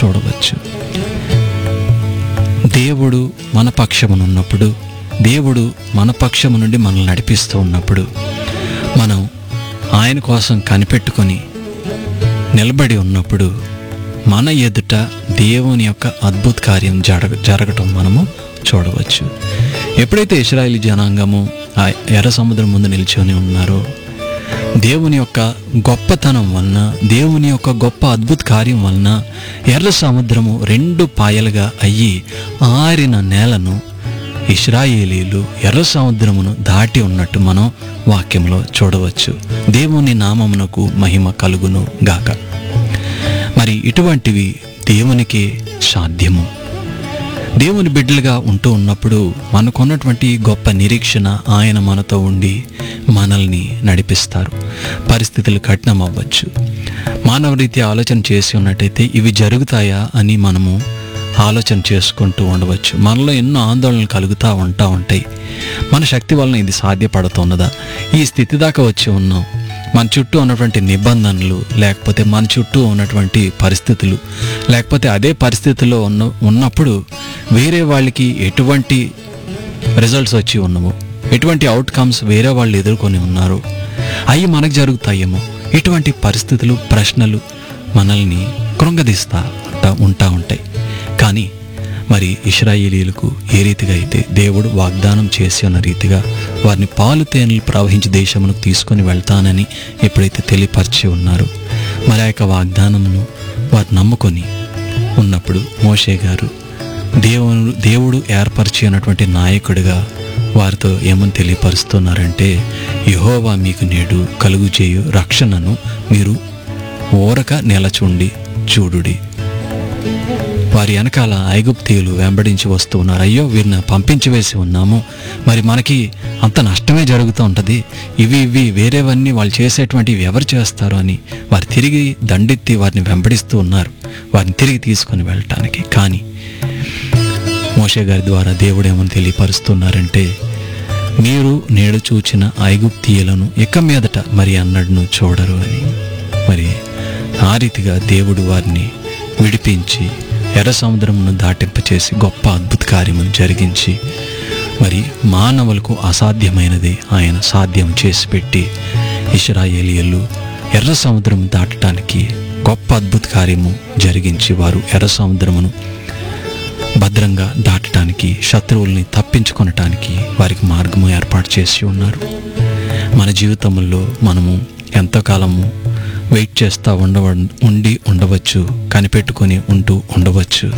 చూడవచ్చు దేవుడు మన పక్షమునున్నప్పుడు దేవుడు మన పక్షము నుండి మనల్ని నడిపిస్తూ ఉన్నప్పుడు మనం ఆయన కోసం కనిపెట్టుకొని నిలబడి ఉన్నప్పుడు మన ఎదుట దేవుని యొక్క అద్భుత కార్యం జరగ జరగటం మనము చూడవచ్చు ఎప్పుడైతే ఇస్రాయేలీ జనాంగము ఆ ఎర్ర సముద్రం ముందు నిల్చొని ఉన్నారో దేవుని యొక్క గొప్పతనం వలన దేవుని యొక్క గొప్ప అద్భుత కార్యం వలన ఎర్ర సముద్రము రెండు పాయలుగా అయ్యి ఆరిన నేలను ఇస్రాయేలీలు ఎర్ర సముద్రమును దాటి ఉన్నట్టు మనం వాక్యంలో చూడవచ్చు దేవుని నామమునకు మహిమ కలుగును గాక మరి ఇటువంటివి దేవునికి సాధ్యము దేవుని బిడ్డలుగా ఉంటూ ఉన్నప్పుడు మనకున్నటువంటి గొప్ప నిరీక్షణ ఆయన మనతో ఉండి మనల్ని నడిపిస్తారు పరిస్థితులు కఠినం అవ్వచ్చు మానవ రీతి ఆలోచన చేసి ఉన్నట్టయితే ఇవి జరుగుతాయా అని మనము ఆలోచన చేసుకుంటూ ఉండవచ్చు మనలో ఎన్నో ఆందోళనలు కలుగుతూ ఉంటా ఉంటాయి మన శక్తి వలన ఇది సాధ్యపడుతున్నదా ఈ స్థితి దాకా వచ్చి ఉన్నాం మన చుట్టూ ఉన్నటువంటి నిబంధనలు లేకపోతే మన చుట్టూ ఉన్నటువంటి పరిస్థితులు లేకపోతే అదే పరిస్థితుల్లో ఉన్న ఉన్నప్పుడు వేరే వాళ్ళకి ఎటువంటి రిజల్ట్స్ వచ్చి ఉన్నవో ఎటువంటి అవుట్కమ్స్ వేరే వాళ్ళు ఎదుర్కొని ఉన్నారు అవి మనకు జరుగుతాయేమో ఇటువంటి పరిస్థితులు ప్రశ్నలు మనల్ని కృంగదీస్తా ఉంటా ఉంటా ఉంటాయి కానీ మరి ఇస్రాయేలీలకు ఏ రీతిగా అయితే దేవుడు వాగ్దానం చేసి ఉన్న రీతిగా వారిని పాలు తేనెలు ప్రవహించి దేశమును తీసుకొని వెళ్తానని ఎప్పుడైతే తెలియపరిచి ఉన్నారు మరి ఆ యొక్క వాగ్దానమును వారు నమ్ముకొని ఉన్నప్పుడు మోషే గారు దేవుడు దేవుడు ఏర్పరిచి ఉన్నటువంటి నాయకుడిగా వారితో ఏమని తెలియపరుస్తున్నారంటే యహోవా మీకు నేడు కలుగు చేయు రక్షణను మీరు ఊరక నిలచుండి చూడుడి వారి వెనకాల ఐగుప్తీయులు వెంబడించి వస్తూ ఉన్నారు అయ్యో వీరిని పంపించి వేసి ఉన్నాము మరి మనకి అంత నష్టమే జరుగుతూ ఉంటుంది ఇవి ఇవి వేరేవన్నీ వాళ్ళు చేసేటువంటివి ఎవరు చేస్తారు అని వారు తిరిగి దండెత్తి వారిని వెంబడిస్తూ ఉన్నారు వారిని తిరిగి తీసుకొని వెళ్ళటానికి కానీ మోషే గారి ద్వారా దేవుడు ఏమని తెలియపరుస్తున్నారంటే మీరు నేడు చూచిన ఐగుప్తీయులను ఇక మీదట మరి అన్నడును చూడరు అని మరి ఆ రీతిగా దేవుడు వారిని విడిపించి ఎర్ర సముద్రమును దాటింపచేసి గొప్ప అద్భుత కార్యమును జరిగించి మరి మానవులకు అసాధ్యమైనది ఆయన సాధ్యం చేసి పెట్టి ఇస్రాయేలీయులు ఎర్ర సముద్రం దాటడానికి గొప్ప అద్భుత కార్యము జరిగించి వారు ఎర్ర సముద్రమును భద్రంగా దాటడానికి శత్రువుల్ని తప్పించుకొనటానికి వారికి మార్గము ఏర్పాటు చేసి ఉన్నారు మన జీవితంలో మనము ఎంతకాలము వెయిట్ చేస్తూ ఉండవ ఉండి ఉండవచ్చు కనిపెట్టుకొని ఉంటూ ఉండవచ్చు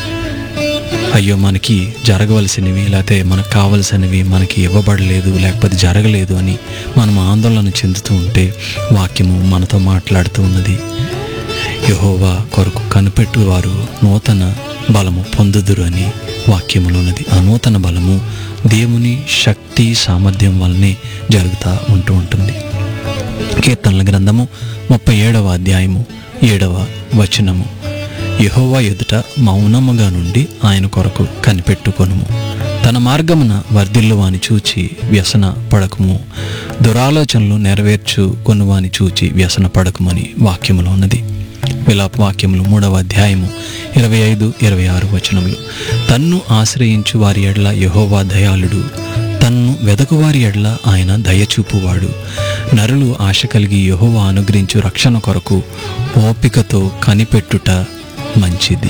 అయ్యో మనకి జరగవలసినవి లేకపోతే మనకు కావలసినవి మనకి ఇవ్వబడలేదు లేకపోతే జరగలేదు అని మనం ఆందోళన చెందుతూ ఉంటే వాక్యము మనతో మాట్లాడుతూ ఉన్నది యహోవా కొరకు కనిపెట్టు వారు నూతన బలము పొందుదురు అని వాక్యములో ఉన్నది ఆ నూతన బలము దేవుని శక్తి సామర్థ్యం వల్లనే జరుగుతూ ఉంటూ ఉంటుంది కీర్తనల గ్రంథము ముప్పై ఏడవ అధ్యాయము ఏడవ వచనము యహోవా ఎదుట మౌనముగా నుండి ఆయన కొరకు కనిపెట్టుకొనుము తన మార్గమున వర్ధిల్లువాని చూచి వ్యసన పడకము దురాలోచనలు నెరవేర్చు కొనువాని చూచి వ్యసన పడకమని వాక్యములో ఉన్నది విలాప వాక్యములు మూడవ అధ్యాయము ఇరవై ఐదు ఇరవై ఆరు వచనములు తన్ను ఆశ్రయించు వారి ఎడల యహోవా దయాళుడు తన్ను వెదకువారి ఎడల ఆయన దయచూపువాడు నరులు ఆశ కలిగి యహోవా అనుగ్రహించు రక్షణ కొరకు ఓపికతో కనిపెట్టుట మంచిది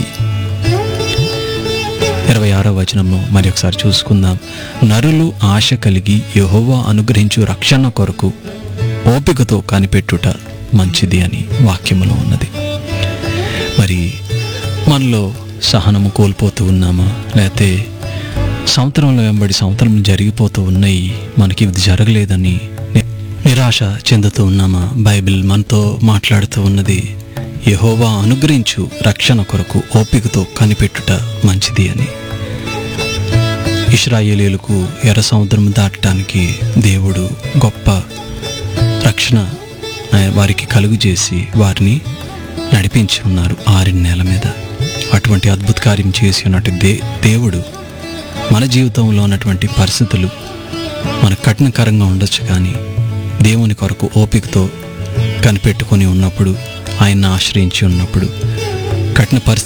ఇరవై ఆరో వచనంలో మరి ఒకసారి చూసుకుందాం నరులు ఆశ కలిగి యహోవా అనుగ్రహించు రక్షణ కొరకు ఓపికతో కనిపెట్టుట మంచిది అని వాక్యములో ఉన్నది మరి మనలో సహనము కోల్పోతూ ఉన్నామా లేకపోతే సంవత్సరంలో వెంబడి సంవత్సరం జరిగిపోతూ ఉన్నాయి మనకి ఇది జరగలేదని ని- నిరాశ చెందుతూ ఉన్నామా బైబిల్ మనతో మాట్లాడుతూ ఉన్నది యహోవా అనుగ్రహించు రక్షణ కొరకు ఓపికతో కనిపెట్టుట మంచిది అని ఇస్రాయేలీలకు ఎర్ర సముద్రం దాటడానికి దేవుడు గొప్ప రక్షణ ఆయన వారికి కలుగు చేసి వారిని నడిపించి ఉన్నారు ఆరిన నేల మీద అటువంటి అద్భుత కార్యం చేసి ఉన్నట్టు దే దేవుడు మన జీవితంలో ఉన్నటువంటి పరిస్థితులు మన కఠినకరంగా ఉండొచ్చు కానీ దేవుని కొరకు ఓపికతో కనిపెట్టుకొని ఉన్నప్పుడు ఆయన్ని ఆశ్రయించి ఉన్నప్పుడు కఠిన పరిస్థితి